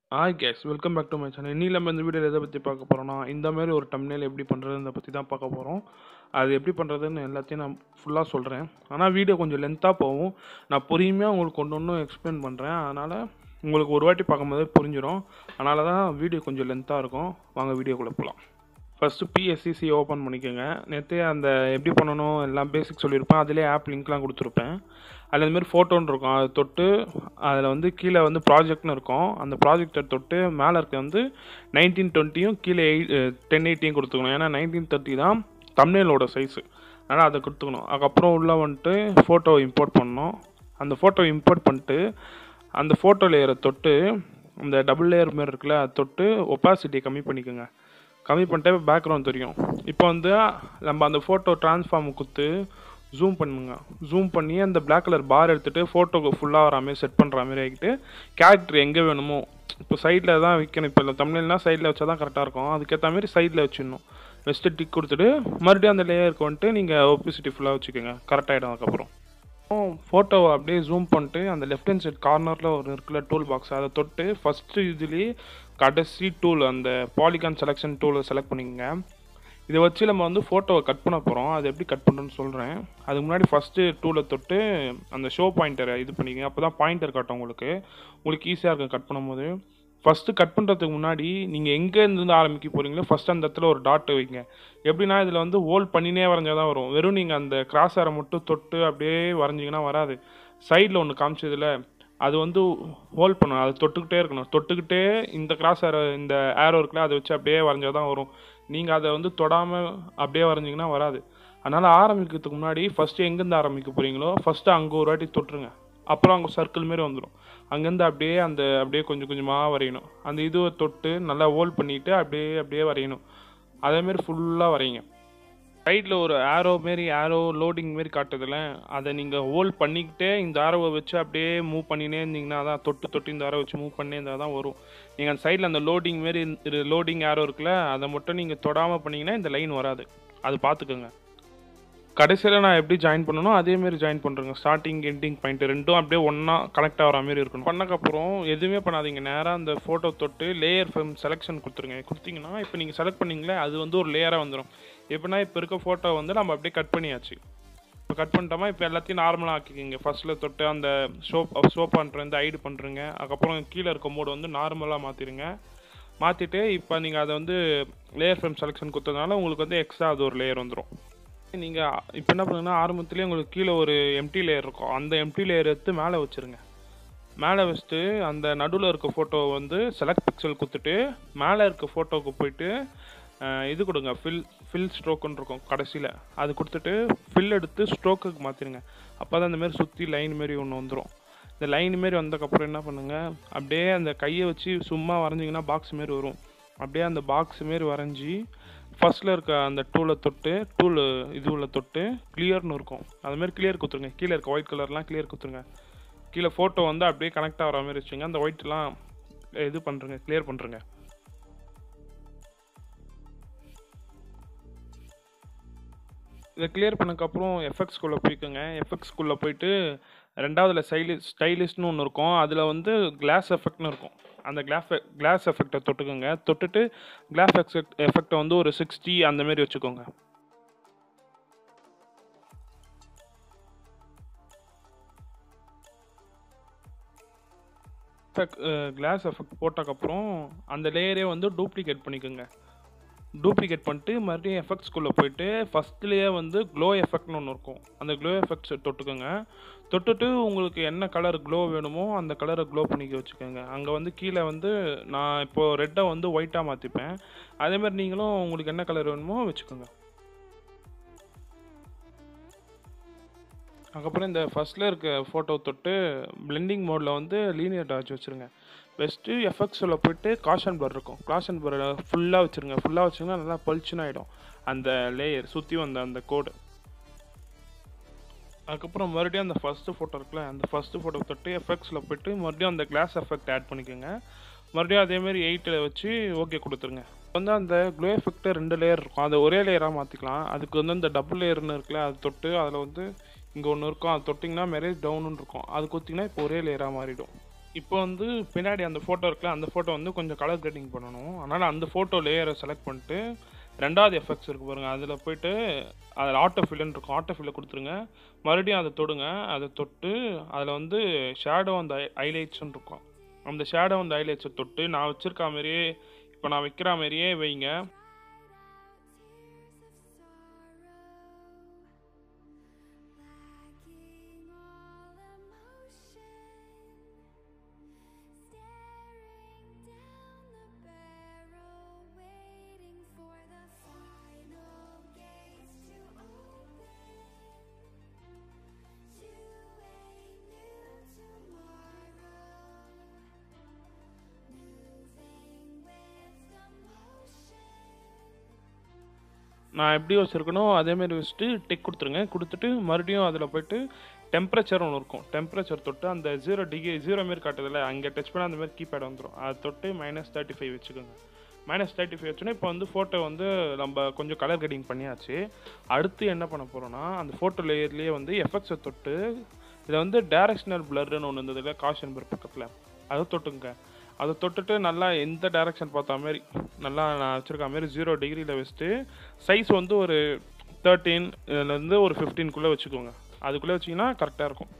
Hi guys welcome back to my channel இன்னி நம்ம இந்த வீடியோவில் எதை பற்றி பார்க்க போகிறோம்னா இந்த மாதிரி ஒரு டம்னேல் எப்படி பண்ணுறதுன்றத பற்றி தான் பார்க்க போகிறோம் அது எப்படி பண்ணுறதுன்னு எல்லாத்தையும் நான் ஃபுல்லாக சொல்கிறேன் ஆனால் வீடியோ கொஞ்சம் லென்த்தாக போகும் நான் பொறுமையாக உங்களுக்கு ஒன்று ஒன்று எக்ஸ்பிளைன் பண்ணுறேன் அதனால் உங்களுக்கு ஒரு வாட்டி பார்க்கும்போதே புரிஞ்சிடும் அதனால தான் வீடியோ கொஞ்சம் லென்த்தாக இருக்கும் வாங்க வீடியோக்குள்ளே போகலாம் ஃபஸ்ட்டு பிஎஸ்சிசி ஓப்பன் பண்ணிக்கோங்க நேற்றே அந்த எப்படி பண்ணணும் எல்லாம் பேசிக் சொல்லியிருப்பேன் அதிலே ஆப் லிங்க்லாம் கொடுத்துருப்பேன் அதில் இந்த மாதிரி ஃபோட்டோன்னு இருக்கும் அதை தொட்டு அதில் வந்து கீழே வந்து ப்ராஜெக்ட்னு இருக்கும் அந்த ப்ராஜெக்டை தொட்டு மேலே இருக்க வந்து நைன்டீன் டுவெண்ட்டியும் கீழே எயிட் டென் எயிட்டியும் கொடுத்துக்கணும் ஏன்னா நைன்டீன் தேர்ட்டி தான் தமிழோட சைஸு அதனால் அதை கொடுத்துக்கணும் அதுக்கப்புறம் உள்ளே வந்துட்டு ஃபோட்டோ இம்போர்ட் பண்ணணும் அந்த ஃபோட்டோ இம்போர்ட் பண்ணிட்டு அந்த ஃபோட்டோ லேயரை தொட்டு அந்த டபுள் லேயர் மாதிரி இருக்குல்ல அதை தொட்டு ஒப்பாசிட்டியை கம்மி பண்ணிக்கோங்க கம்மி பண்ணிட்டே பேக்ரவுண்ட் தெரியும் இப்போ வந்து நம்ம அந்த ஃபோட்டோ ட்ரான்ஸ்ஃபார்ம் கொடுத்து ஜூம் பண்ணுங்க ஜூம் பண்ணி அந்த பிளாக் கலர் பார் எடுத்துகிட்டு ஃபோட்டோக்கு ஃபுல்லாக வர மாதிரி செட் பண்ணுற மாதிரி ஆகிட்டு கேரக்டர் எங்கே வேணுமோ இப்போ சைடில் தான் வைக்கணும் இப்போ இல்லை தமிழ்னா சைடில் வச்சா தான் கரெக்டாக இருக்கும் அதுக்கேற்ற மாதிரி சைடில் வச்சிடணும் வெஸ்ட்டு டிக் கொடுத்துட்டு மறுபடியும் அந்த லேயருக்கு வந்துட்டு நீங்கள் ஒபிசிட்டி ஃபுல்லாக வச்சுக்கோங்க கரெக்டாகிடும் அதுக்கப்புறம் ஃபோட்டோவை அப்படியே ஜூம் பண்ணிட்டு அந்த லெஃப்ட் ஹேண்ட் சைட் கார்னரில் ஒரு இருக்குல்ல டூல் பாக்ஸ் அதை தொட்டு ஃபஸ்ட்டு இதுலேயே கடைசி டூல் அந்த பாலிகான் செலெக்ஷன் டூலை செலக்ட் பண்ணிக்கோங்க இதை வச்சு நம்ம வந்து ஃபோட்டோவை கட் பண்ண போகிறோம் அது எப்படி கட் பண்ணுறோன்னு சொல்கிறேன் அதுக்கு முன்னாடி ஃபஸ்ட்டு டூலை தொட்டு அந்த ஷோ பாயிண்டரை இது பண்ணிக்கோங்க அப்போ தான் பாயிண்டர் காட்டும் உங்களுக்கு உங்களுக்கு ஈஸியாக இருக்கும் கட் பண்ணும்போது ஃபஸ்ட்டு கட் பண்ணுறதுக்கு முன்னாடி நீங்கள் எங்கே இருந்து ஆரம்பிக்க போகிறீங்களோ ஃபஸ்ட் அந்த இடத்துல ஒரு டாட் வைங்க எப்படின்னா இதில் வந்து ஹோல்ட் பண்ணினே வரைஞ்சா தான் வரும் வெறும் நீங்கள் அந்த கிராஸ் ஆரை மட்டும் தொட்டு அப்படியே வரைஞ்சிங்கன்னா வராது சைடில் ஒன்று காமிச்சதில் அது வந்து ஹோல்ட் பண்ணணும் அது தொட்டுக்கிட்டே இருக்கணும் தொட்டுக்கிட்டே இந்த கிராஸ் ஆரோ இந்த ஏரோ இருக்குல்ல அதை வச்சு அப்படியே வரைஞ்சா தான் வரும் நீங்கள் அதை வந்து தொடாமல் அப்படியே வரைஞ்சிங்கன்னா வராது அதனால் ஆரம்பிக்கிறதுக்கு முன்னாடி ஃபஸ்ட்டு எங்கேருந்து ஆரம்பிக்க போகிறீங்களோ ஃபஸ்ட்டு அங்கே ஒரு வாட்டி தொட்டுருங்க அப்புறம் அங்கே சர்க்கிள் மாரி வந்துடும் அங்கேருந்து அப்படியே அந்த அப்படியே கொஞ்சம் கொஞ்சமாக வரையணும் அந்த இதுவை தொட்டு நல்லா ஹோல்ட் பண்ணிவிட்டு அப்படியே அப்படியே வரையணும் அதேமாரி ஃபுல்லாக வரைங்க சைடில் ஒரு ஆரோ மாரி ஆரோ லோடிங் மாரி காட்டுதில்ல அதை நீங்கள் ஹோல்ட் பண்ணிக்கிட்டே இந்த ஆரோவை வச்சு அப்படியே மூவ் பண்ணினே இருந்தீங்கன்னா தான் தொட்டு தொட்டு இந்த ஆரோ வச்சு மூவ் பண்ணி இருந்தால் தான் வரும் நீங்கள் அந்த சைடில் அந்த லோடிங் மாரி லோடிங் ஆரோ இருக்குல்ல அதை மட்டும் நீங்கள் தொடாமல் பண்ணிங்கன்னா இந்த லைன் வராது அது பார்த்துக்கோங்க கடைசியில் நான் எப்படி ஜாயின் பண்ணணும் அதேமாரி ஜாயின் பண்ணுறேங்க ஸ்டார்டிங் எண்டிங் பாயிண்ட் ரெண்டும் அப்படியே ஒன்றா கனெக்ட் ஆகிற மாதிரி இருக்கணும் பண்ணக்கப்புறம் எதுவுமே பண்ணாதீங்க நேராக அந்த ஃபோட்டோ தொட்டு லேயர் ஃபிலிம் செலெக்ஷன் கொடுத்துருங்க கொடுத்தீங்கன்னா இப்போ நீங்கள் செலக்ட் பண்ணீங்களே அது வந்து ஒரு லேயராக வந்துடும் எப்படின்னா இப்போ இருக்க ஃபோட்டோ வந்து நம்ம அப்படியே கட் பண்ணியாச்சு இப்போ கட் பண்ணிட்டோமா இப்போ எல்லாத்தையும் நார்மலாக ஆக்கிக்கிங்க ஃபஸ்ட்டில் தொட்டு அந்த ஷோ ஷோ பண்ணுற இந்த ஐடு பண்ணுறீங்க அதுக்கப்புறம் கீழே இருக்க மோடு வந்து நார்மலாக மாற்றிடுங்க மாற்றிட்டு இப்போ நீங்கள் அதை வந்து லேயர் ஃபிலிம் செலெக்ஷன் கொடுத்ததுனால உங்களுக்கு வந்து எக்ஸ்ட்ரா அது ஒரு லேயர் வந்துடும் நீங்கள் இப்போ என்ன பண்ணுங்கன்னா ஆரம்பத்துலேயே உங்களுக்கு கீழே ஒரு எம்டி லேயர் இருக்கும் அந்த எம்டி லேயர் எடுத்து மேலே வச்சுருங்க மேலே வச்சுட்டு அந்த நடுவில் இருக்க ஃபோட்டோ வந்து செலக்ட் பிக்சல் கொடுத்துட்டு மேலே இருக்க ஃபோட்டோவுக்கு போயிட்டு இது கொடுங்க ஃபில் ஃபில் ஸ்ட்ரோக்குன்னு இருக்கும் கடைசியில் அது கொடுத்துட்டு ஃபில் எடுத்து ஸ்ட்ரோக்குக்கு மாற்றிடுங்க அப்போ தான் இந்த மாதிரி சுற்றி லைன் மாரி ஒன்று வந்துடும் இந்த லைன் மாரி வந்ததுக்கப்புறம் என்ன பண்ணுங்கள் அப்படியே அந்த கையை வச்சு சும்மா வரைஞ்சிங்கன்னா பாக்ஸ் மாரி வரும் அப்படியே அந்த பாக்ஸ் மாரி வரைஞ்சி ஃபஸ்ட்டில் இருக்க அந்த டூலை தொட்டு டூல் இதுவில் தொட்டு கிளியர்னு இருக்கும் அதுமாரி கிளியர் கொடுத்துருங்க கீழே இருக்க ஒயிட் கலர்லாம் கிளியர் கொடுத்துருங்க கீழே ஃபோட்டோ வந்து அப்படியே கனெக்ட் ஆகிற மாதிரி வச்சுங்க அந்த ஒயிட்லாம் இது பண்ணுறங்க கிளியர் பண்ணுறங்க இதை கிளியர் பண்ணக்கப்புறம் எஃபெக்ட்ஸ்குள்ளே போய்க்கோங்க எஃபெக்ட்ஸ்குள்ளே போயிட்டு ரெண்டாவதுல ஸ்டைலிஷ் ஸ்டைலிஷ்னு ஒன்று இருக்கும் அதில் வந்து கிளாஸ் எஃபெக்ட்னு இருக்கும் அந்த கிளாஸ் கிளாஸ் எஃபெக்டை தொட்டுக்கோங்க தொட்டுட்டு கிளாஸ் எஃபெக்ட் எஃபெக்டை வந்து ஒரு சிக்ஸ்டி அந்த மாதிரி வச்சுக்கோங்க கிளாஸ் எஃபெக்ட் போட்டக்கப்புறம் அந்த லேயரே வந்து டூப்ளிகேட் பண்ணிக்கோங்க டூப்ளிகேட் பண்ணிட்டு மறுபடியும் எஃபெக்ட்ஸ்குள்ளே போயிட்டு ஃபஸ்ட்லேயே வந்து க்ளோ எஃபெக்ட்னு ஒன்று இருக்கும் அந்த க்ளோ எஃபெக்ட்ஸ் தொட்டுக்கோங்க தொட்டுட்டு உங்களுக்கு என்ன கலர் க்ளோ வேணுமோ அந்த கலரை க்ளோ பண்ணிக்க வச்சுக்கோங்க அங்கே வந்து கீழே வந்து நான் இப்போது ரெட்டை வந்து ஒயிட்டாக மாற்றிப்பேன் அதேமாதிரி நீங்களும் உங்களுக்கு என்ன கலர் வேணுமோ வச்சுக்கோங்க அதுக்கப்புறம் இந்த ஃபஸ்ட்டில் இருக்க ஃபோட்டோ தொட்டு பிளெண்டிங் மோடில் வந்து லீனியர் டாச் வச்சுருங்க பெஸ்ட்டு எஃபெக்ட்ஸில் போய்ட்டு காஷன் பர் இருக்கும் காஷன் பர் ஃபுல்லாக வச்சுருங்க ஃபுல்லாக வச்சிங்கன்னா நல்லா பளிச்சுன்னு ஆகிடும் அந்த லேயர் சுற்றி வந்த அந்த கோடு அதுக்கப்புறம் மறுபடியும் அந்த ஃபஸ்ட்டு ஃபோட்டோ இருக்குல்ல அந்த ஃபஸ்ட்டு ஃபோட்டோ தொட்டு எஃபெக்ட்ஸில் போய்ட்டு மறுபடியும் அந்த கிளாஸ் எஃபெக்ட் ஆட் பண்ணிக்கோங்க மறுபடியும் அதேமாரி எயிட்டில் வச்சு ஓகே கொடுத்துருங்க வந்து அந்த க்ளோ எஃபெக்ட்டு ரெண்டு லேயர் இருக்கும் அதை ஒரே லேயராக மாற்றிக்கலாம் அதுக்கு வந்து அந்த டபுள் லேயர்னு இருக்குல்ல அது தொட்டு அதில் வந்து இங்கே ஒன்று இருக்கும் அது தொட்டிங்கன்னா மேரேஜ் டவுனுன்னு இருக்கும் அது கொடுத்திங்கன்னா இப்போ ஒரே லேயராக மாறிடும் இப்போ வந்து பின்னாடி அந்த ஃபோட்டோ இருக்குல்ல அந்த ஃபோட்டோ வந்து கொஞ்சம் கலர் கிரேடிங் பண்ணணும் அதனால் அந்த ஃபோட்டோ லேயரை செலக்ட் பண்ணிட்டு ரெண்டாவது எஃபெக்ட்ஸ் இருக்கு பாருங்கள் அதில் போயிட்டு அதில் ஆட்டோ ஃபில்லுன்னு இருக்கும் ஆட்டோ ஃபில்லை கொடுத்துருங்க மறுபடியும் அதை தொடுங்க அதை தொட்டு அதில் வந்து ஷேடோ அந்த ஹைலைட்ஸ்னு இருக்கும் அந்த ஷேடோ அந்த ஹைலைட்ஸை தொட்டு நான் வச்சுருக்க மாதிரியே இப்போ நான் வைக்கிற மாதிரியே வைங்க Lacking all emotion, staring down the barrel, waiting for the final gates to open to a new tomorrow, moving with the motion. நான் எப்படி வச்சுருக்கணும் அதேமாரி வச்சுட்டு டிக் கொடுத்துருங்க கொடுத்துட்டு மறுபடியும் அதில் போயிட்டு டெம்பரேச்சர் ஒன்று இருக்கும் டெம்பரேச்சர் தொட்டு அந்த ஜீரோ டிகிரி ஜீரோ மாரி காட்டுதில்ல அங்கே டச் பண்ணால் அந்த மாதிரி கீபேட் வந்துடும் அதை தொட்டு மைனஸ் தேர்ட்டி ஃபைவ் வச்சுக்கோங்க மைனஸ் தேர்ட்டி ஃபைவ் வச்சோன்னா இப்போ வந்து ஃபோட்டோ வந்து நம்ம கொஞ்சம் கலர் கட்டிங் பண்ணியாச்சு அடுத்து என்ன பண்ண போகிறோன்னா அந்த ஃபோட்டோ லேயர்லேயே வந்து எஃபெக்ட்ஸை தொட்டு இதில் வந்து டேரக்ஷனல் பிளர்னு ஒன்று இருந்தது இல்லை காஷன் பிளர் பக்கத்தில் அதை தொட்டுங்க அதை தொட்டுட்டு நல்லா எந்த டைரக்ஷன் பார்த்த மாதிரி நல்லா நான் வச்சுருக்க மாதிரி ஜீரோ டிகிரியில் வச்சுட்டு சைஸ் வந்து ஒரு தேர்ட்டீன் இதுலேருந்து ஒரு ஃபிஃப்டீன்குள்ளே வச்சுக்கோங்க அதுக்குள்ளே வச்சிங்கன்னா கரெக்டாக இருக்கும்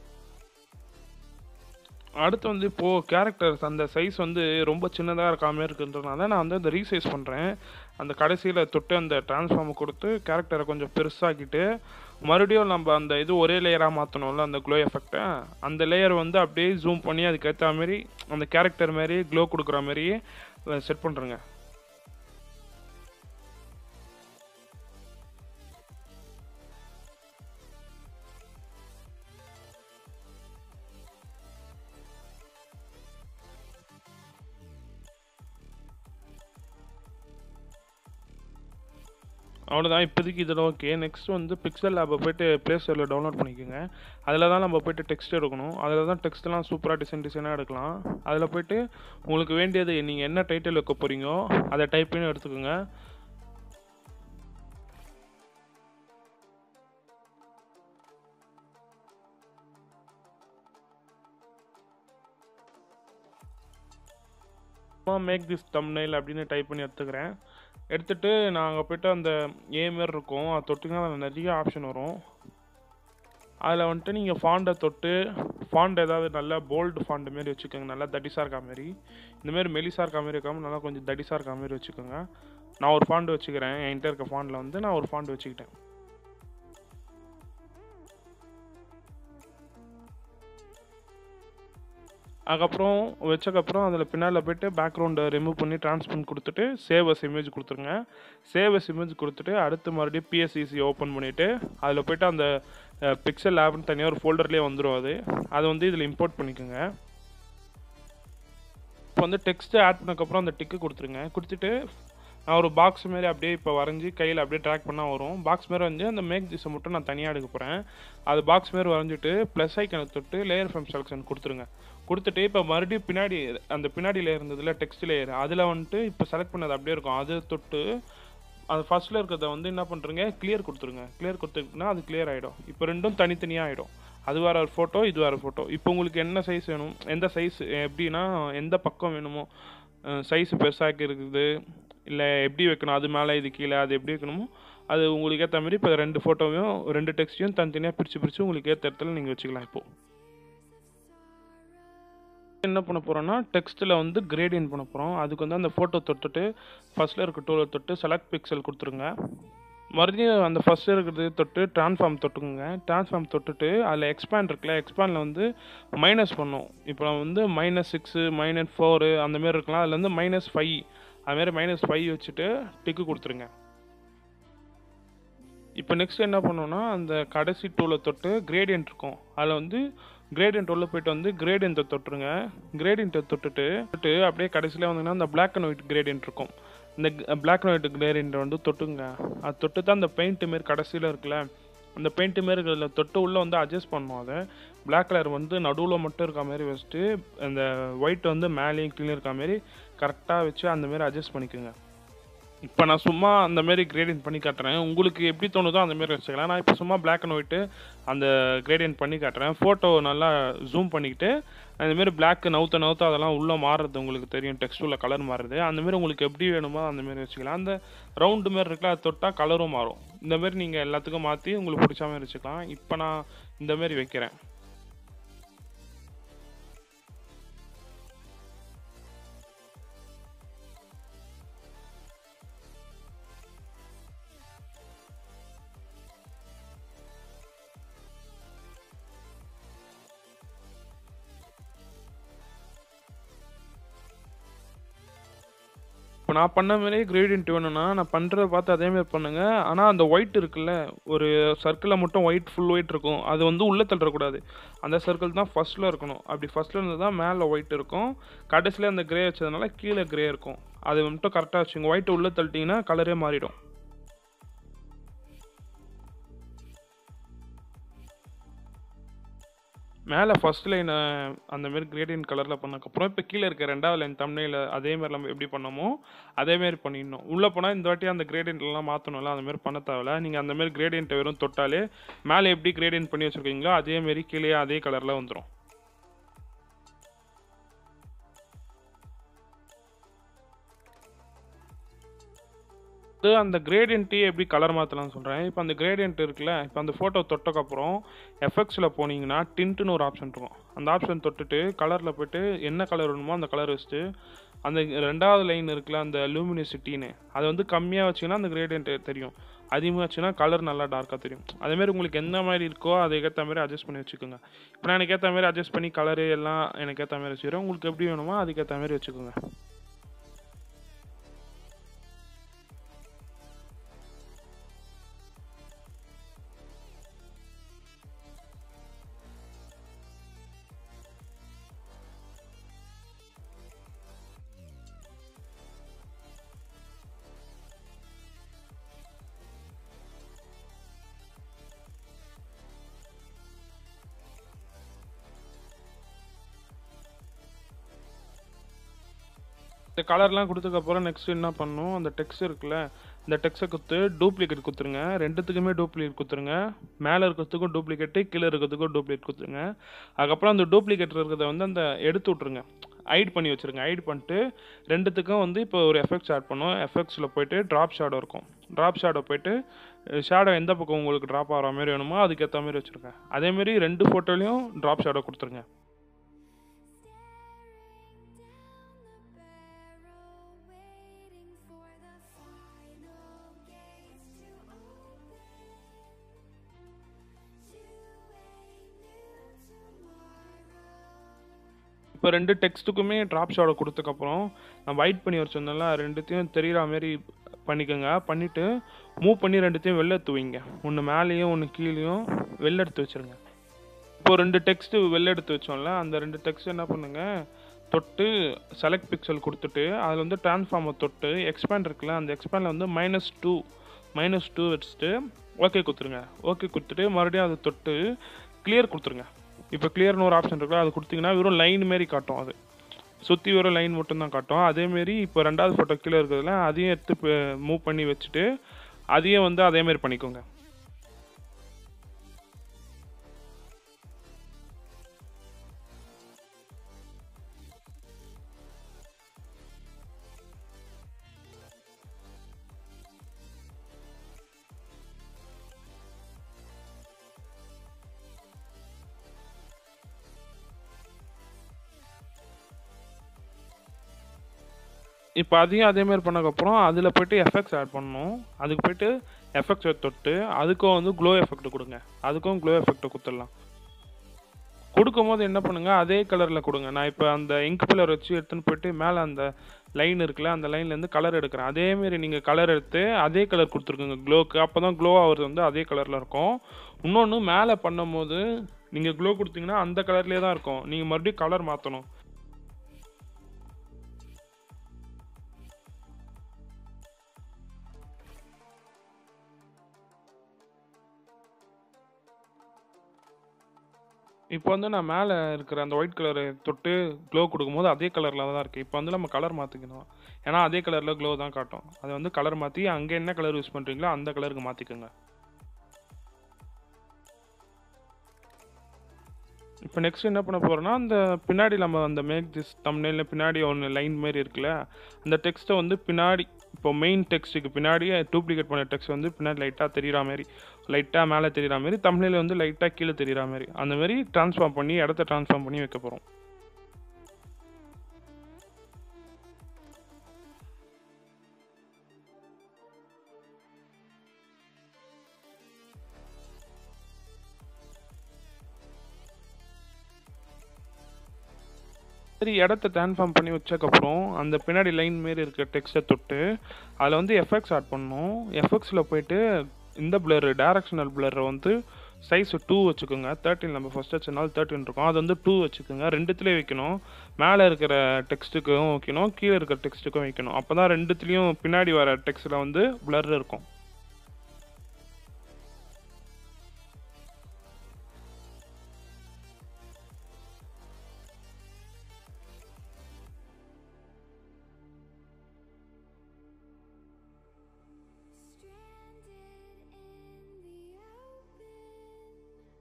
அடுத்து வந்து இப்போது கேரக்டர்ஸ் அந்த சைஸ் வந்து ரொம்ப சின்னதாக இருக்காம இருக்குன்றதுனால நான் வந்து அந்த ரீசைஸ் பண்ணுறேன் அந்த கடைசியில் தொட்டு அந்த டிரான்ஸ்ஃபார்மை கொடுத்து கேரக்டரை கொஞ்சம் பெருசாக்கிட்டு மறுபடியும் நம்ம அந்த இது ஒரே லேயராக மாற்றணும்ல அந்த க்ளோ எஃபெக்டை அந்த லேயர் வந்து அப்படியே ஜூம் பண்ணி அதுக்கேற்ற மாதிரி அந்த கேரக்டர் மாதிரி க்ளோ கொடுக்குற மாதிரியே செட் பண்ணுறேங்க அவ்வளோதான் இப்போதைக்கு இதில் ஓகே நெக்ஸ்ட் வந்து பிக்சல் லேபை போயிட்டு ப்ளே ஸ்டோரில் டவுன்லோட் பண்ணிக்கோங்க அதில் தான் நம்ம போயிட்டு டெக்ஸ்ட் எடுக்கணும் அதில் தான் டெக்ஸ்ட்லாம் சூப்பராக டிசைன் டிசைனாக எடுக்கலாம் அதில் போயிட்டு உங்களுக்கு வேண்டியது நீங்கள் என்ன டைட்டில் வைக்க போகிறீங்களோ அதை டைப் பண்ணி எடுத்துக்கோங்க மேக் திஸ் தம்னைல் அப்படின்னு டைப் பண்ணி எடுத்துக்கிறேன் எடுத்துட்டு நாங்கள் போய்ட்டு அந்த ஏ மாரி இருக்கும் அதை தொட்டிங்கன்னா அதில் நிறைய ஆப்ஷன் வரும் அதில் வந்துட்டு நீங்கள் ஃபாண்டை தொட்டு ஃபாண்ட் ஏதாவது நல்லா போல்டு ஃபாண்ட் மாரி வச்சுக்கோங்க நல்லா தடிசாக இருக்கா மாரி இந்தமாரி மெலிசாக இருக்கா மாரி இருக்காமல் நல்லா கொஞ்சம் தடிசாக இருக்கா மாரி வச்சுக்கோங்க நான் ஒரு ஃபாண்ட் வச்சுக்கிறேன் என்கிட்ட இருக்க ஃபாண்டில் வந்து நான் ஒரு ஃபாண்ட் வச்சுக்கிட்டேன் அதுக்கப்புறம் வச்சக்கப்புறம் அதில் பின்னால் போய்ட்டு பேக்ரவுண்டை ரிமூவ் பண்ணி ட்ரான்ஸ்பரண்ட் கொடுத்துட்டு சேவஸ் இமேஜ் கொடுத்துருங்க சேவஸ் இமேஜ் கொடுத்துட்டு அடுத்து மறுபடியும் பிஎஸ்சிசி ஓப்பன் பண்ணிவிட்டு அதில் போய்ட்டு அந்த பிக்சல் லேப்னு தனியாக ஒரு ஃபோல்டர்லேயே வந்துடும் அது அதை வந்து இதில் இம்போர்ட் பண்ணிக்கோங்க இப்போ வந்து டெக்ஸ்ட்டு ஆட் பண்ணக்கப்புறம் அந்த டிக்கு கொடுத்துருங்க கொடுத்துட்டு நான் ஒரு பாக்ஸ் மாரி அப்படியே இப்போ வரைஞ்சி கையில் அப்படியே ட்ராக் பண்ணால் வரும் பாக்ஸ் மாரி வந்து அந்த மேக் திஸை மட்டும் நான் தனியாக எடுக்க போகிறேன் அது பாக்ஸ் மாரி வரைஞ்சிட்டு ப்ளஸ் ஐக்கனை தொட்டு லேயர் ஃப்ரம் செலக்ஷன் கொடுத்துருங்க கொடுத்துட்டு இப்போ மறுபடியும் பின்னாடி அந்த பின்னாடி லேயர் இருந்ததுல டெக்ஸ்ட் லேயர் அதில் வந்துட்டு இப்போ செலக்ட் பண்ணது அப்படியே இருக்கும் அது தொட்டு அது ஃபர்ஸ்ட்டில் இருக்கிறத வந்து என்ன பண்ணுறீங்க கிளியர் கொடுத்துருங்க கிளியர் கொடுத்துட்டுனா அது கிளியர் ஆகிடும் இப்போ ரெண்டும் தனித்தனியாக ஆகிடும் அது வேற ஒரு ஃபோட்டோ இது வேறு ஃபோட்டோ இப்போ உங்களுக்கு என்ன சைஸ் வேணும் எந்த சைஸ் எப்படின்னா எந்த பக்கம் வேணுமோ சைஸ் பெருசாக இருக்குது இல்லை எப்படி வைக்கணும் அது மேலே இது கீழே அது எப்படி வைக்கணுமோ அது உங்களுக்கு ஏற்ற மாதிரி இப்போ ரெண்டு ஃபோட்டோவையும் ரெண்டு டெக்ஸ்ட்டையும் தனித்தனியாக பிரித்து பிரித்து உங்களுக்கு ஏற்ற இடத்துல நீங்கள் வச்சுக்கலாம் இப்போது என்ன பண்ண போகிறோம்னா டெக்ஸ்ட்டில் வந்து கிரேடியன் பண்ண போகிறோம் அதுக்கு வந்து அந்த ஃபோட்டோ தொட்டுட்டு ஃபஸ்ட்டில் இருக்க டூலை தொட்டு செலக்ட் பிக்சல் கொடுத்துருங்க மறுபடியும் அந்த ஃபஸ்ட்டு இருக்கிறது தொட்டு ட்ரான்ஸ்ஃபார்ம் தொட்டுக்குங்க ட்ரான்ஸ்ஃபார்ம் தொட்டுட்டு அதில் எக்ஸ்பேண்ட் இருக்குல்ல எக்ஸ்பேண்டில் வந்து மைனஸ் பண்ணும் இப்போ வந்து மைனஸ் சிக்ஸு மைனஸ் ஃபோரு அந்தமாரி இருக்கலாம் அதில் வந்து மைனஸ் ஃபைவ் அதுமாரி மைனஸ் ஃபைவ் வச்சுட்டு டிக்கு கொடுத்துருங்க இப்போ நெக்ஸ்ட் என்ன பண்ணோம்னா அந்த கடைசி டூலை தொட்டு கிரேடியன்ட் இருக்கும் அதில் வந்து கிரேடியன்ட் உள்ள போயிட்டு வந்து கிரேடியன்ட்டை தொட்டுருங்க கிரேடியன்ட்டை தொட்டுட்டு தொட்டு அப்படியே கடைசியில் வந்தீங்கன்னா அந்த பிளாக் அண்ட் ஒயிட் கிரேடியன்ட் இருக்கும் இந்த பிளாக் அண்ட் ஒயிட் கிரேடியன்ட்டை வந்து தொட்டுங்க அது தொட்டு தான் அந்த பெயிண்ட் மாரி கடைசியில் இருக்குல்ல அந்த பெயிண்ட் மாரி இருக்கிறதுல தொட்டு உள்ளே வந்து அட்ஜஸ்ட் பண்ணும் அதை பிளாக் கலர் வந்து நடுவில் மட்டும் இருக்க மாதிரி வச்சுட்டு அந்த ஒயிட் வந்து மேலேயும் கீழே இருக்க மாதிரி கரெக்டாக வச்சு அந்த மாதிரி அட்ஜஸ்ட் பண்ணிக்கோங்க இப்போ நான் சும்மா அந்த மாதிரி கிரேடியன்ட் பண்ணி காட்டுறேன் உங்களுக்கு எப்படி தோணுதோ அந்த மாதிரி வச்சுக்கலாம் நான் இப்போ சும்மா Black அண்ட் ஒயிட்டு அந்த கிரேடியன்ட் பண்ணி காட்டுறேன் ஃபோட்டோ நல்லா ஜூம் பண்ணிக்கிட்டு அந்த மாதிரி பிளாக் நவுத்த நவுத்த அதெல்லாம் உள்ளே மாறுறது உங்களுக்கு தெரியும் டெக்ஸ்டூரில் கலர் மாறுது அந்த மாதிரி உங்களுக்கு எப்படி வேணுமோ அந்த மாதிரி வச்சுக்கலாம் அந்த ரவுண்டு மாதிரி இருக்குல்ல அது தொட்டால் கலரும் மாறும் இந்த மாதிரி நீங்கள் எல்லாத்துக்கும் மாற்றி உங்களுக்கு பிடிச்ச மாதிரி வச்சுக்கலாம் இப்போ நான் இந்த மாதிரி வைக்கிறேன் இப்போ நான் பண்ண மாதிரியே கிரேடியன்ட் வேணும்னா நான் பண்ணுறத பார்த்து அதே மாதிரி பண்ணுங்க ஆனால் அந்த ஒயிட் இருக்குல்ல ஒரு சர்க்கிளில் மட்டும் ஒயிட் ஃபுல் ஒயிட் இருக்கும் அது வந்து உள்ளே தள்ளக்கூடாது அந்த சர்க்கிள் தான் ஃபர்ஸ்ட்டில் இருக்கணும் அப்படி ஃபர்ஸ்ட்டில் இருந்து தான் மேலே ஒயிட் இருக்கும் கடைசியில் அந்த கிரே வச்சதுனால கீழே கிரே இருக்கும் அது மட்டும் கரெக்டாக வச்சுங்க ஒயிட் உள்ளே தள்ளிட்டிங்கன்னா கலரே மாறிடும் மேலே ஃபர்ஸ்ட் லைனை அந்த மாதிரி கிரேடியன்ட் கலரில் பண்ணக்கப்புறம் இப்போ கீழே இருக்க ரெண்டாவது லைன் தம்னையில் அதே மாதிரி நம்ம எப்படி பண்ணோமோ அதே மாதிரி பண்ணிடணும் உள்ளே போனால் இந்த வாட்டி அந்த கிரேடியன்ட்லாம் மாற்றணும்ல அந்த மாதிரி பண்ண தேவையில்ல நீங்கள் அந்த மாதிரி கிரேடியன்ட்டை வெறும் தொட்டாலே மேலே எப்படி கிரேடியன்ட் பண்ணி வச்சுருக்கீங்களோ அதே மாதிரி கீழே அதே கலரில் வந்துடும் இது அந்த கிரேடியன்ட்டே எப்படி கலர் மாற்றலாம்னு சொல்கிறேன் இப்போ அந்த கிரேடியன்ட் இருக்குல்ல இப்போ அந்த ஃபோட்டோ தொட்டக்கப்புறம் எஃபெக்ட்ஸில் போனீங்கன்னா டின்ட்டுன்னு ஒரு ஆப்ஷன் இருக்கும் அந்த ஆப்ஷன் தொட்டுட்டு கலரில் போயிட்டு என்ன கலர் வேணுமோ அந்த கலர் வச்சுட்டு அந்த ரெண்டாவது லைன் இருக்குல்ல அந்த லூமினிசிட்டின்னு அதை வந்து கம்மியாக வச்சிங்கன்னா அந்த கிரேடியன்ட் தெரியும் அதிகமாக வச்சுன்னா கலர் நல்லா டார்க்காக தெரியும் அதேமாதிரி உங்களுக்கு எந்த மாதிரி இருக்கோ அதுக்கேற்ற மாதிரி அட்ஜஸ்ட் பண்ணி வச்சுக்கோங்க இப்போ நான் எனக்கு ஏற்ற மாதிரி அட்ஜஸ்ட் பண்ணி கலரு எல்லாம் எனக்கு ஏற்ற மாதிரி வச்சுக்கிறேன் உங்களுக்கு எப்படி வேணுமோ அதுக்கேற்ற மாதிரி வச்சுக்கோங்க இந்த கலர்லாம் கொடுத்ததுக்கப்புறம் நெக்ஸ்ட் என்ன பண்ணணும் அந்த டெக்ஸ்ட் இருக்குல்ல இந்த டெக்ஸ்ட்டை குத்து டூப்ளிகேட் குத்துருங்க ரெண்டுத்துக்குமே டூப்ளிகேட் குத்துருங்க மேலே இருக்கிறதுக்கும் டூப்ளிகேட்டு கீழே இருக்கிறதுக்கும் டூப்ளிகேட் குத்துருங்க அதுக்கப்புறம் அந்த டூப்ளிகேட் இருக்கிறத வந்து அந்த எடுத்து விட்ருங்க ஹைட் பண்ணி வச்சுருங்க ஹைட் பண்ணிட்டு ரெண்டுத்துக்கும் வந்து இப்போ ஒரு எஃபெக்ட்ஸ் ஆட் பண்ணோம் எஃபெக்ட்ஸில் போயிட்டு ட்ராப் ஷேடோ இருக்கும் ட்ராப் ஷேடோ போயிட்டு ஷேடோ எந்த பக்கம் உங்களுக்கு ட்ராப் ஆகிற மாதிரி வேணுமோ அதுக்கேற்ற மாதிரி வச்சுருங்க அதேமாரி ரெண்டு ஃபோட்டோலையும் ட்ராப் ஷேடோ கொடுத்துருங்க இப்போ ரெண்டு டெக்ஸ்ட்டுக்குமே ட்ராப் ஷாடோ கொடுத்ததுக்கப்புறம் நான் வைட் பண்ணி வச்சிருந்தேன்ல ரெண்டுத்தையும் தெரிகிற மாதிரி பண்ணிக்கோங்க பண்ணிவிட்டு மூவ் பண்ணி ரெண்டுத்தையும் வெளில எடுத்து வைங்க ஒன்று மேலேயும் ஒன்று கீழேயும் வெளில எடுத்து வச்சிருங்க இப்போ ரெண்டு டெக்ஸ்ட்டு வெளில எடுத்து வச்சோம்ல அந்த ரெண்டு டெக்ஸ்ட் என்ன பண்ணுங்க தொட்டு செலக்ட் பிக்சல் கொடுத்துட்டு அதில் வந்து டிரான்ஸ்ஃபார்மை தொட்டு எக்ஸ்பேண்ட் இருக்குல்ல அந்த எக்ஸ்பேண்டில் வந்து மைனஸ் டூ மைனஸ் டூ வச்சுட்டு ஓகே கொடுத்துருங்க ஓகே கொடுத்துட்டு மறுபடியும் அதை தொட்டு கிளியர் கொடுத்துருங்க இப்போ கிளியர்னு ஒரு ஆப்ஷன் இருக்குல்ல அது கொடுத்தீங்கன்னா வெறும் லைன் மாரி காட்டும் அது சுற்றி வெறும் லைன் மட்டும்தான் காட்டும் அதேமாரி இப்போ ரெண்டாவது ஃபோட்டோ கீழே இருக்கிறதுல அதையும் எடுத்து மூவ் பண்ணி வச்சுட்டு அதையும் வந்து அதேமாரி பண்ணிக்கோங்க இப்போ அதையும் அதேமாரி பண்ணக்கப்புறம் அதில் போயிட்டு எஃபெக்ட்ஸ் ஆட் பண்ணணும் அதுக்கு போயிட்டு எஃபெக்ட்ஸை தொட்டு அதுக்கும் வந்து க்ளோ எஃபெக்ட் கொடுங்க அதுக்கும் க்ளோ எஃபெக்ட்டை கொடுத்துடலாம் கொடுக்கும்போது என்ன பண்ணுங்க அதே கலரில் கொடுங்க நான் இப்போ அந்த இங்க் பில்லர் வச்சு எடுத்துன்னு போயிட்டு மேலே அந்த லைன் இருக்குல்ல அந்த லைன்லேருந்து கலர் எடுக்கிறேன் அதேமாரி நீங்கள் கலர் எடுத்து அதே கலர் கொடுத்துருக்குங்க க்ளோக்கு அப்போ தான் க்ளோ ஆகிறது வந்து அதே கலரில் இருக்கும் இன்னொன்று மேலே பண்ணும்போது நீங்கள் க்ளோ கொடுத்தீங்கன்னா அந்த கலர்லேயே தான் இருக்கும் நீங்கள் மறுபடியும் கலர் மாற்றணும் இப்போ வந்து நான் மேலே இருக்கிற அந்த ஒயிட் கலரை தொட்டு க்ளோ கொடுக்கும்போது அதே கலரில் தான் இருக்குது இப்போ வந்து நம்ம கலர் மாற்றிக்கணும் ஏன்னா அதே கலரில் க்ளோ தான் காட்டும் அதை வந்து கலர் மாற்றி அங்கே என்ன கலர் யூஸ் பண்ணுறீங்களோ அந்த கலருக்கு மாற்றிக்கோங்க இப்போ நெக்ஸ்ட் என்ன பண்ண போகிறோன்னா அந்த பின்னாடி நம்ம அந்த மேக் திஸ் தம்னேல பின்னாடி ஒன்று லைன் மாரி இருக்குல்ல அந்த டெக்ஸ்ட்டை வந்து பின்னாடி இப்போ மெயின் டெக்ஸ்ட்டுக்கு பின்னாடி டூப்ளிகேட் பண்ண டெக்ஸ்ட் வந்து பின்னாடி லைட்டாக தெரியுற மாதிரி லைட்டாக மேலே தெரியுற மாதிரி தமிழில் வந்து லைட்டாக கீழே தெரியுற மாதிரி அந்த மாதிரி ட்ரான்ஸ்ஃபார்ம் பண்ணி இடத்த ட்ரான்ஸ்ஃபார்ம் பண்ணி வைக்க போகிறோம் சரி இடத்த ட்ரான்ஸ்ஃபார்ம் பண்ணி வச்சக்கப்புறம் அந்த பின்னாடி லைன் மாரி இருக்க டெக்ஸ்ட்டை தொட்டு அதில் வந்து எஃபெக்ட்ஸ் ஆட் பண்ணணும் எஃபெக்ட்ஸில் போயிட்டு இந்த பிளர் டைரக்ஷனல் பிளரை வந்து சைஸ் டூ வச்சுக்கோங்க தேர்ட்டின் நம்ம ஃபஸ்ட் வச்சனால தேர்ட்டின் இருக்கும் அது வந்து டூ வச்சுக்கோங்க ரெண்டுத்துலேயும் வைக்கணும் மேலே இருக்கிற டெக்ஸ்ட்டுக்கும் வைக்கணும் கீழே இருக்கிற டெக்ஸ்ட்டுக்கும் வைக்கணும் அப்போ தான் ரெண்டுத்துலேயும் பின்னாடி வர டெக்ஸ்ட்டில் வந்து பிளர் இருக்கும் Stranded in the open,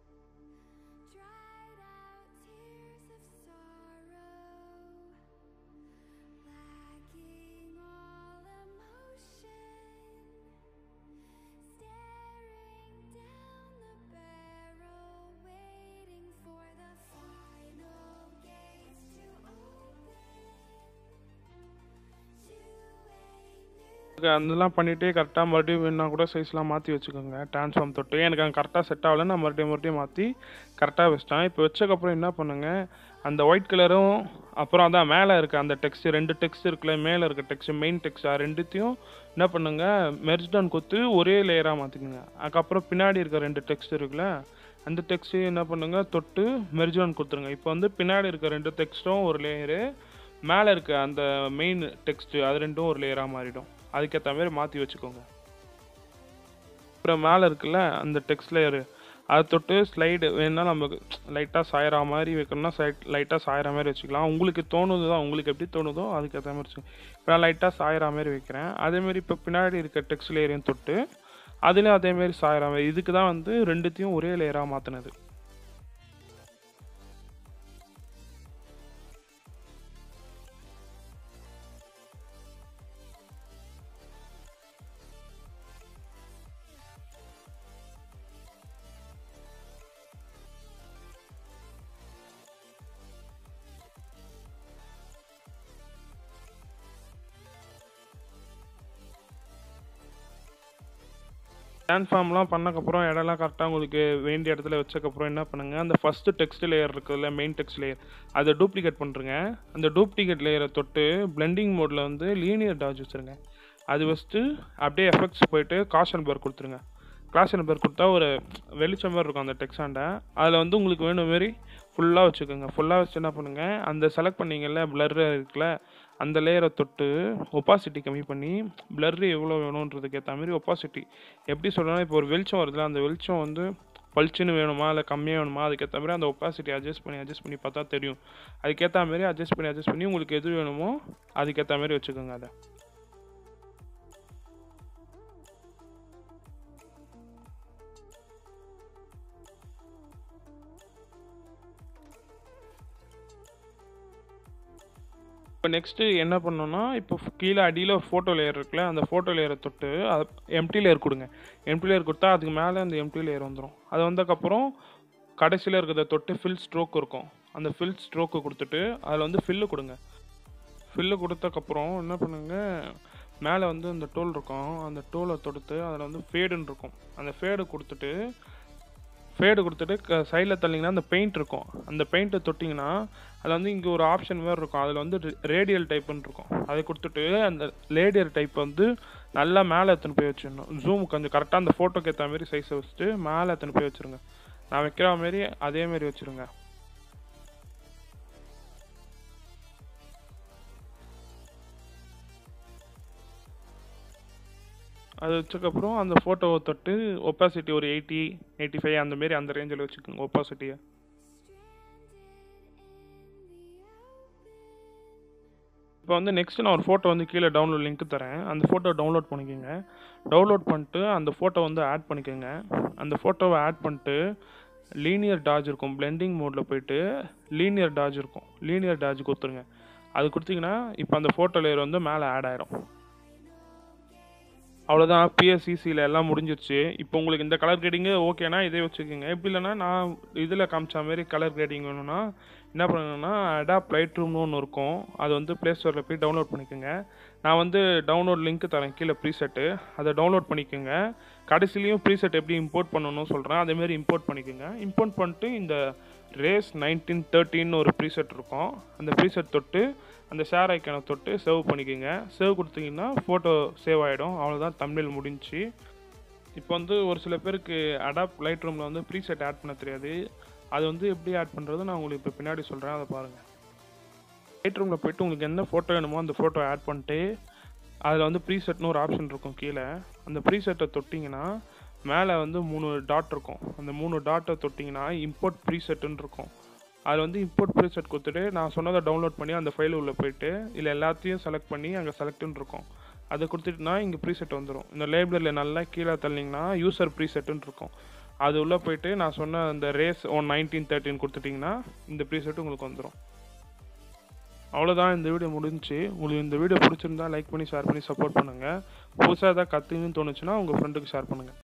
dried out tears of sorrow, lacking all emotion, staring down the barrel, waiting for the final gates to open to a new அதெல்லாம் பண்ணிகிட்டே கரெக்டாக மறுபடியும் வேணா கூட சைஸ்லாம் மாற்றி வச்சுக்கோங்க ட்ரான்ஸ்ஃபார்ம் தொட்டு எனக்கு அங்கே கரெக்டாக செட் ஆகல நான் மறுபடியும் மறுபடியும் மாற்றி கரெக்டாக வச்சிட்டேன் இப்போ வச்சக்கப்புறம் என்ன பண்ணுங்கள் அந்த ஒயிட் கலரும் அப்புறம் அதான் மேலே இருக்க அந்த டெக்ஸ்ட் ரெண்டு டெக்ஸ்ட் இருக்குல்ல மேலே இருக்க டெக்ஸ்ட் மெயின் டெக்ஸ்ட் ரெண்டுத்தையும் என்ன பண்ணுங்க மெர்ஜ் டவுன் கொடுத்து ஒரே லேயராக மாற்றிக்கோங்க அதுக்கப்புறம் பின்னாடி இருக்க ரெண்டு டெக்ஸ்ட் இருக்குல்ல அந்த டெக்ஸ்ட்டு என்ன பண்ணுங்க தொட்டு மெர்ஜ் டவுன் கொடுத்துருங்க இப்போ வந்து பின்னாடி இருக்க ரெண்டு டெக்ஸ்ட்டும் ஒரு லேயரு மேலே இருக்க அந்த மெயின் டெக்ஸ்ட் அது ரெண்டும் ஒரு லேயராக மாறிடும் அதுக்கேற்ற மாதிரி மாற்றி வச்சுக்கோங்க அப்புறம் மேலே இருக்குல்ல அந்த டெக்ஸ்ட் லேயரு அதை தொட்டு ஸ்லைடு வேணா நமக்கு லைட்டாக சாயற மாதிரி வைக்கணும்னா சைட் லைட்டாக சாயற மாதிரி வச்சுக்கலாம் உங்களுக்கு தோணுது தான் உங்களுக்கு எப்படி தோணுதோ அதுக்கேற்ற மாதிரி வச்சுக்கோங்க இப்போ நான் லைட்டாக சாயற மாதிரி வைக்கிறேன் அதேமாரி இப்போ பின்னாடி இருக்க டெக்ஸ்ட் லேயரையும் தொட்டு அதுலேயும் அதேமாரி சாயற மாதிரி இதுக்கு தான் வந்து ரெண்டுத்தையும் ஒரே லேயராக மாற்றினது ட்ரான்ஸ்ஃபார்ம்லாம் பண்ணக்கப்புறம் இடம்லாம் கரெக்டாக உங்களுக்கு வேண்டிய இடத்துல வச்சக்கப்புறம் என்ன பண்ணுங்க அந்த ஃபஸ்ட்டு டெக்ஸ்ட் லேயர் இருக்குதுல்ல மெயின் டெக்ஸ்ட் லேயர் அதை டூப்ளிகேட் பண்ணுறங்க அந்த டூப்ளிகேட் லேயரை தொட்டு பிளெண்டிங் மோடில் வந்து லீனியர் டாஜ் வச்சுருங்க அது வச்சுட்டு அப்படியே எஃபெக்ட்ஸ் போயிட்டு காஷன் பர் கொடுத்துருங்க காஷன் பர் கொடுத்தா ஒரு வெளிச்சம் மாதிரி இருக்கும் அந்த டெக்ஸ்டாண்ட அதில் வந்து உங்களுக்கு வேணும் மாரி ஃபுல்லாக வச்சுக்கோங்க ஃபுல்லாக வச்சு என்ன பண்ணுங்கள் அந்த செலக்ட் பண்ணீங்கல்ல பிளர் இருக்குல்ல அந்த லேயரை தொட்டு ஒப்பாசிட்டி கம்மி பண்ணி பிளர் எவ்வளோ வேணுன்றதுக்கு ஏற்ற மாதிரி ஒப்பாசிட்டி எப்படி சொல்கிறேன்னா இப்போ ஒரு வெளிச்சம் வருதுல அந்த வெளிச்சம் வந்து பளிச்சுன்னு வேணுமா இல்லை கம்மியாக வேணுமா அதுக்கேற்ற மாதிரி அந்த ஒப்பாசிட்டி அட்ஜஸ்ட் பண்ணி அட்ஜஸ்ட் பண்ணி பார்த்தா தெரியும் அதுக்கேற்ற மாதிரி அட்ஜஸ்ட் பண்ணி அட்ஜஸ்ட் பண்ணி உங்களுக்கு எது வேணுமோ அதுக்கேற்ற மாதிரி வச்சுக்கோங்க அதை இப்போ நெக்ஸ்ட்டு என்ன பண்ணோன்னா இப்போ கீழே அடியில் ஃபோட்டோ லேயர் இருக்குல்ல அந்த ஃபோட்டோ லேயரை தொட்டு அது எம்டி லேயர் கொடுங்க எம்டி லேயர் கொடுத்தா அதுக்கு மேலே அந்த எம்டி லேயர் வந்துடும் அது வந்ததுக்கப்புறம் கடைசியில் இருக்கிறத தொட்டு ஃபில் ஸ்ட்ரோக் இருக்கும் அந்த ஃபில் ஸ்ட்ரோக்கு கொடுத்துட்டு அதில் வந்து ஃபில்லு கொடுங்க ஃபில்லு கொடுத்தக்கப்புறம் என்ன பண்ணுங்க மேலே வந்து அந்த டோல் இருக்கும் அந்த டோலை தொடுத்து அதில் வந்து ஃபேடுன்னு இருக்கும் அந்த ஃபேடு கொடுத்துட்டு ஃபேடு கொடுத்துட்டு சைடில் தள்ளிங்கன்னா அந்த பெயிண்ட் இருக்கும் அந்த பெயிண்ட்டை தொட்டிங்கன்னா அதில் வந்து இங்கே ஒரு ஆப்ஷன் மாதிரி இருக்கும் அதில் வந்து ரேடியல் டைப்புன்னு இருக்கும் அதை கொடுத்துட்டு அந்த ரேடியல் டைப் வந்து நல்லா மேலே எடுத்துன்னு போய் வச்சிடணும் ஜூம் கொஞ்சம் கரெக்டாக அந்த ஃபோட்டோக்கு ஏற்ற மாதிரி சைஸை வச்சுட்டு மேலே எடுத்துன்னு போய் வச்சுருங்க நான் வைக்கிற மாரி அதே மாதிரி வச்சுருங்க அது வச்சக்கப்புறம் அந்த ஃபோட்டோவை தொட்டு ஒப்பாசிட்டி ஒரு எயிட்டி எயிட்டி ஃபைவ் அந்த மாரி அந்த ரேஞ்சில் வச்சுக்கோங்க ஒப்பாசிட்டியை இப்போ வந்து நெக்ஸ்ட் நான் ஒரு ஃபோட்டோ வந்து கீழே டவுன்லோட் லிங்க் தரேன் அந்த ஃபோட்டோ டவுன்லோட் பண்ணிக்கோங்க டவுன்லோட் பண்ணிட்டு அந்த ஃபோட்டோ வந்து ஆட் பண்ணிக்கோங்க அந்த ஃபோட்டோவை ஆட் பண்ணிட்டு லீனியர் டாஜ் இருக்கும் பிளெண்டிங் மோடில் போயிட்டு லீனியர் டாஜ் இருக்கும் லீனியர் டாஜ் கொடுத்துருங்க அது கொடுத்தீங்கன்னா இப்போ அந்த ஃபோட்டோ லேயர் வந்து மேலே ஆட் ஆயிரும் அவ்வளோதான் பிஎஸ்சிசியில் எல்லாம் முடிஞ்சிருச்சு இப்போ உங்களுக்கு இந்த கலர் கிரேடிங்கு ஓகேனா இதே வச்சுக்கோங்க எப்படி இல்லைன்னா நான் இதில் காமிச்ச மாதிரி கலர் கிரேடிங் வேணும்னா என்ன பண்ணுங்கன்னா அடாப் லைட் ரூம்னு ஒன்று இருக்கும் அது வந்து ப்ளே ஸ்டோரில் போய் டவுன்லோட் பண்ணிக்கோங்க நான் வந்து டவுன்லோட் லிங்க் தரேன் கீழே ப்ரீசெட்டு அதை டவுன்லோட் பண்ணிக்கோங்க கடைசிலையும் ப்ரீசெட் எப்படி இம்போர்ட் பண்ணணும்னு சொல்கிறேன் அதேமாரி இம்போர்ட் பண்ணிக்கோங்க இம்போர்ட் பண்ணிட்டு இந்த ரேஸ் நைன்டீன் தேர்ட்டின்னு ஒரு ப்ரீசெட் இருக்கும் அந்த ப்ரீசெட் தொட்டு அந்த ஷேர் ஐக்கனை தொட்டு சேவ் பண்ணிக்கோங்க சேவ் கொடுத்தீங்கன்னா ஃபோட்டோ சேவ் ஆகிடும் அவ்வளோதான் தமிழ் முடிஞ்சுச்சு இப்போ வந்து ஒரு சில பேருக்கு அடாப் லைட் ரூமில் வந்து ப்ரீசெட் ஆட் பண்ண தெரியாது அது வந்து எப்படி ஆட் பண்ணுறது நான் உங்களுக்கு இப்போ பின்னாடி சொல்கிறேன் அதை பாருங்கள் லைட் ரூமில் போயிட்டு உங்களுக்கு என்ன ஃபோட்டோ வேணுமோ அந்த ஃபோட்டோ ஆட் பண்ணிட்டு அதில் வந்து ப்ரீசெட்னு ஒரு ஆப்ஷன் இருக்கும் கீழே அந்த ப்ரீசெட்டை தொட்டிங்கன்னா மேலே வந்து மூணு டாட் இருக்கும் அந்த மூணு டாட்டை தொட்டிங்கன்னா இம்போர்ட் ப்ரீசெட்டுன்னு இருக்கும் அதில் வந்து இம்போர்ட் ப்ரீசெட் கொடுத்துட்டு நான் சொன்னதை டவுன்லோட் பண்ணி அந்த ஃபைல் உள்ளே போயிட்டு இதில் எல்லாத்தையும் செலக்ட் பண்ணி அங்கே செலக்ட்னு இருக்கும் அதை கொடுத்துட்டுனா இங்கே ப்ரீசெட் வந்துடும் இந்த லேபிளில் நல்லா கீழே தள்ளிங்கன்னா யூசர் ப்ரீசெட்டுன்னு இருக்கும் அது உள்ளே போயிட்டு நான் சொன்ன அந்த ரேஸ் ஒன் நைன்டீன் தேர்ட்டின் கொடுத்துட்டிங்கன்னா இந்த ப்ரீசெட் உங்களுக்கு வந்துடும் அவ்வளோதான் இந்த வீடியோ முடிஞ்சுச்சு உங்களுக்கு இந்த வீடியோ பிடிச்சிருந்தா லைக் பண்ணி ஷேர் பண்ணி சப்போர்ட் பண்ணுங்கள் புதுசாக ஏதாவது கற்றுக்கணும்னு தோணுச்சுன்னா உங்கள் ஃப்ரெண்டுக்கு ஷேர் பண்ணுங்கள்